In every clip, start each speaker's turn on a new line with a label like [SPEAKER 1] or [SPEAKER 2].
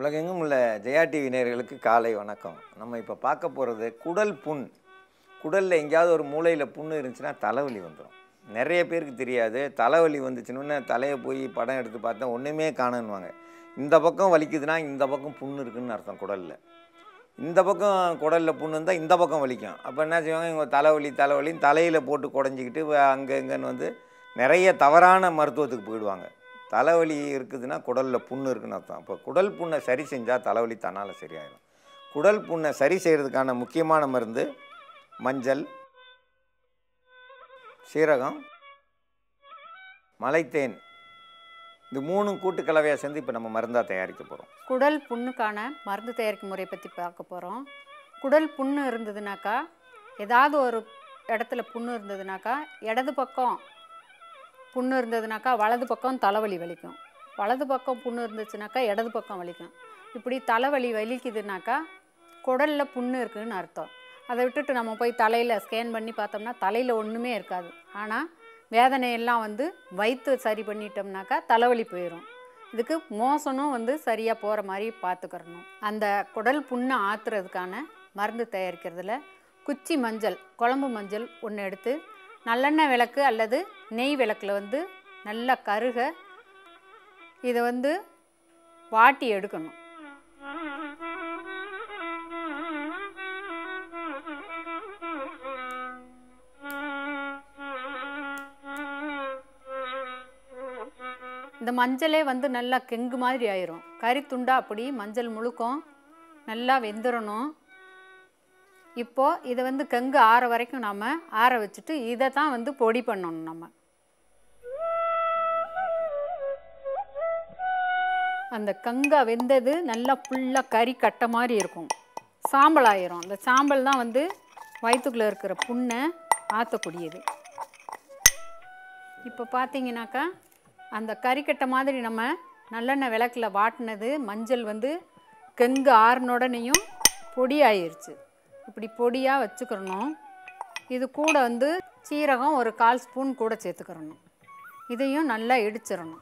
[SPEAKER 1] உலகெங்கும் உள்ள ஜெயா டிவி நேயர்களுக்கு காலை வணக்கம் நம்ம இப்போ பார்க்க போகிறது குடல் புண் குடலில் எங்கேயாவது ஒரு மூலையில் புண்ணு இருந்துச்சுன்னா தலைவலி வந்துடும் நிறைய பேருக்கு தெரியாது தலைவலி வந்துச்சுன்னு தலையை போய் படம் எடுத்து பார்த்தா ஒன்றுமே காணுன்னுவாங்க இந்த பக்கம் வலிக்குதுன்னா இந்த பக்கம் புண்ணு இருக்குன்னு அர்த்தம் குடலில் இந்த பக்கம் குடலில் புண்ணு இருந்தால் இந்த பக்கம் வலிக்கும் அப்போ என்ன செய்வாங்க இவங்க தலைவலி தலைவலின்னு தலையில் போட்டு குடஞ்சிக்கிட்டு அங்கே இங்கேன்னு வந்து நிறைய தவறான மருத்துவத்துக்கு போயிடுவாங்க தலைவலி இருக்குதுன்னா குடலில் புண்ணு இருக்குன்னு அர்த்தம் அப்போ குடல் புண்ணை சரி செஞ்சால் தலைவலி தன்னால் சரியாயிடும் குடல் புண்ணை சரி செய்கிறதுக்கான முக்கியமான மருந்து மஞ்சள் சீரகம் மலைத்தேன் இந்த மூணும் கூட்டு கலவையாக சேர்ந்து இப்போ நம்ம மருந்தாக தயாரிக்க போகிறோம்
[SPEAKER 2] குடல் புண்ணுக்கான மருந்து தயாரிக்கும் முறை பற்றி பார்க்க போகிறோம் குடல் புண்ணு இருந்ததுனாக்கா ஏதாவது ஒரு இடத்துல புண்ணு இருந்ததுனாக்கா இடது பக்கம் புண்ணு இருந்ததுனாக்கா வலது பக்கம் தலைவலி வலிக்கும் வலது பக்கம் புண்ணு இருந்துச்சுனாக்கா இடது பக்கம் வலிக்கும் இப்படி தலைவலி வலிக்குதுனாக்கா குடலில் புண்ணு இருக்குதுன்னு அர்த்தம் அதை விட்டுட்டு நம்ம போய் தலையில் ஸ்கேன் பண்ணி பார்த்தோம்னா தலையில் ஒன்றுமே இருக்காது ஆனால் வேதனையெல்லாம் வந்து வயிற்று சரி பண்ணிட்டோம்னாக்கா தலைவலி போயிடும் இதுக்கு மோசனும் வந்து சரியாக போகிற மாதிரி பார்த்துக்கிறணும் அந்த குடல் புண்ணை ஆற்றுறதுக்கான மருந்து தயாரிக்கிறதுல குச்சி மஞ்சள் குழம்பு மஞ்சள் ஒன்று எடுத்து நல்லெண்ணெய் விளக்கு அல்லது நெய் விளக்கில் வந்து நல்லா கருக இதை வந்து வாட்டி எடுக்கணும் இந்த மஞ்சளே வந்து நல்லா கெங்கு மாதிரி ஆயிரும் கறி துண்டா அப்படி மஞ்சள் முழுக்கும் நல்லா வெந்துடணும் இப்போது இதை வந்து கெங்கு ஆற வரைக்கும் நம்ம ஆற வச்சுட்டு இதை தான் வந்து பொடி பண்ணணும் நம்ம அந்த கங்கா வெந்தது நல்லா ஃபுல்லாக கறி கட்ட மாதிரி இருக்கும் சாம்பல் ஆயிரும் அந்த சாம்பல் தான் வந்து வயிற்றுக்குள்ளே இருக்கிற புண்ணை ஆற்றக்கூடியது இப்போ பார்த்தீங்கன்னாக்கா அந்த கறிக்கட்டை மாதிரி நம்ம நல்லெண்ணெய் விளக்கில் வாட்டினது மஞ்சள் வந்து கெங்கு ஆறுனுடனேயும் பொடி ஆயிருச்சு இப்படி பொடியாக வச்சுக்கிறணும் இது கூட வந்து சீரகம் ஒரு கால் ஸ்பூன் கூட சேர்த்துக்கிறணும் இதையும் நல்லா இடிச்சிடணும்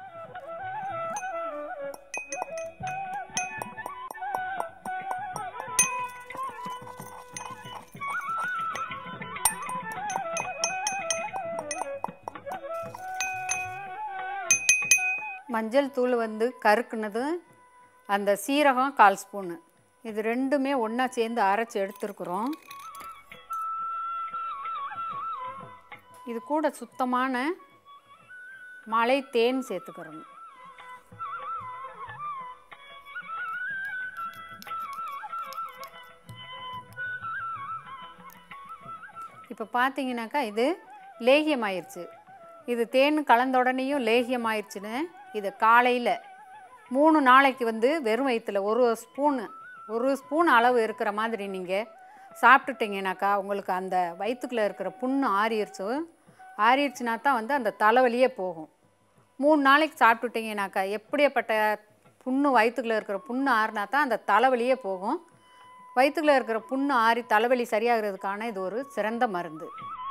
[SPEAKER 2] மஞ்சள் தூள் வந்து கருக்குனது அந்த சீரகம் கால் ஸ்பூனு இது ரெண்டுமே ஒன்றா சேர்ந்து அரைச்சி எடுத்துருக்குறோம் இது கூட சுத்தமான மலை தேன் சேர்த்துக்கிறோம் இப்போ பார்த்தீங்கன்னாக்கா இது லேகியம் ஆயிடுச்சு இது தேன் கலந்த உடனேயும் லேகியம் ஆயிடுச்சுன்னு இதை காலையில் மூணு நாளைக்கு வந்து வெறும் வயிற்றில் ஒரு ஸ்பூனு ஒரு ஸ்பூன் அளவு இருக்கிற மாதிரி நீங்கள் சாப்பிட்டுட்டீங்கனாக்கா உங்களுக்கு அந்த வயிற்றுக்குள்ளே இருக்கிற புண்ணு ஆறிடுச்சு ஆறிடுச்சுனா தான் வந்து அந்த தலைவலியே போகும் மூணு நாளைக்கு சாப்பிட்டுட்டீங்கனாக்கா எப்படியாப்பட்ட புண்ணு வயிற்றுக்குள்ளே இருக்கிற புண்ணு ஆறினா தான் அந்த தலைவலியே போகும் வயிற்றுக்குள்ளே இருக்கிற புண்ணு ஆறி தலைவலி சரியாகிறதுக்கான இது ஒரு சிறந்த மருந்து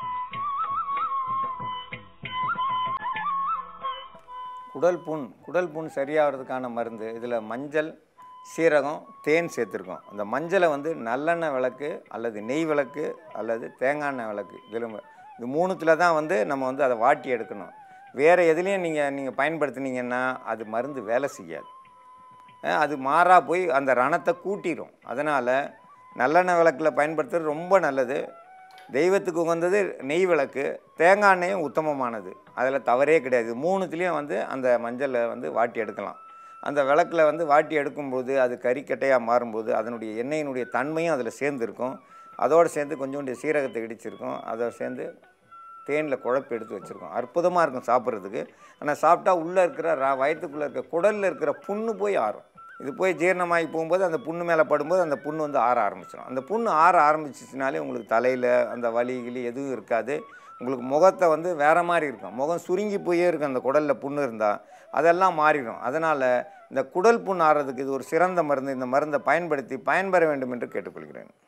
[SPEAKER 1] குடல் புண் குடல் புண் சரியாகிறதுக்கான மருந்து இதில் மஞ்சள் சீரகம் தேன் சேர்த்துருக்கோம் அந்த மஞ்சளை வந்து நல்லெண்ணெய் விளக்கு அல்லது நெய் விளக்கு அல்லது தேங்காய் எண்ணெய் விளக்கு இதில் இது மூணுத்தில் தான் வந்து நம்ம வந்து அதை வாட்டி எடுக்கணும் வேறு எதுலேயும் நீங்கள் நீங்கள் பயன்படுத்துனீங்கன்னா அது மருந்து வேலை செய்யாது அஹ் அது மாறா போய் அந்த ரணத்தை கூட்டிடும் அதனால் நல்லெண்ணெய் விளக்கில் பயன்படுத்துறது ரொம்ப நல்லது தெய்வத்துக்கு உகந்தது நெய் விளக்கு தேங்காய் எண்ணெயும் உத்தமமானது அதில் தவறே கிடையாது மூணுத்துலேயும் வந்து அந்த மஞ்சளை வந்து வாட்டி எடுக்கலாம் அந்த விளக்கில் வந்து வாட்டி எடுக்கும்போது அது கறிக்கட்டையாக மாறும்போது அதனுடைய எண்ணெயினுடைய தன்மையும் அதில் சேர்ந்துருக்கும் அதோடு சேர்ந்து கொஞ்சோண்டு சீரகத்தை இடிச்சிருக்கும் அதோடு சேர்ந்து தேனில் குழப்பி எடுத்து வச்சுருக்கோம் அற்புதமாக இருக்கும் சாப்பிட்றதுக்கு ஆனால் சாப்பிட்டா உள்ளே இருக்கிற ரா வயிற்றுக்குள்ளே இருக்க குடலில் இருக்கிற புண்ணு போய் ஆறும் இது போய் ஜீரணமாகி போகும்போது அந்த புண்ணு மேலே படும்போது அந்த புண்ணு வந்து ஆற ஆரம்பிச்சிடும் அந்த புண்ணு ஆற ஆரம்பிச்சிச்சுனாலே உங்களுக்கு தலையில் அந்த வலி கிளி எதுவும் இருக்காது உங்களுக்கு முகத்தை வந்து வேறு மாதிரி இருக்கும் முகம் சுருங்கி போயே இருக்கும் அந்த குடலில் புண்ணு இருந்தால் அதெல்லாம் மாறிடும் அதனால் இந்த குடல் புண் ஆறதுக்கு இது ஒரு சிறந்த மருந்து இந்த மருந்தை பயன்படுத்தி பயன்பெற வேண்டும் என்று கேட்டுக்கொள்கிறேன்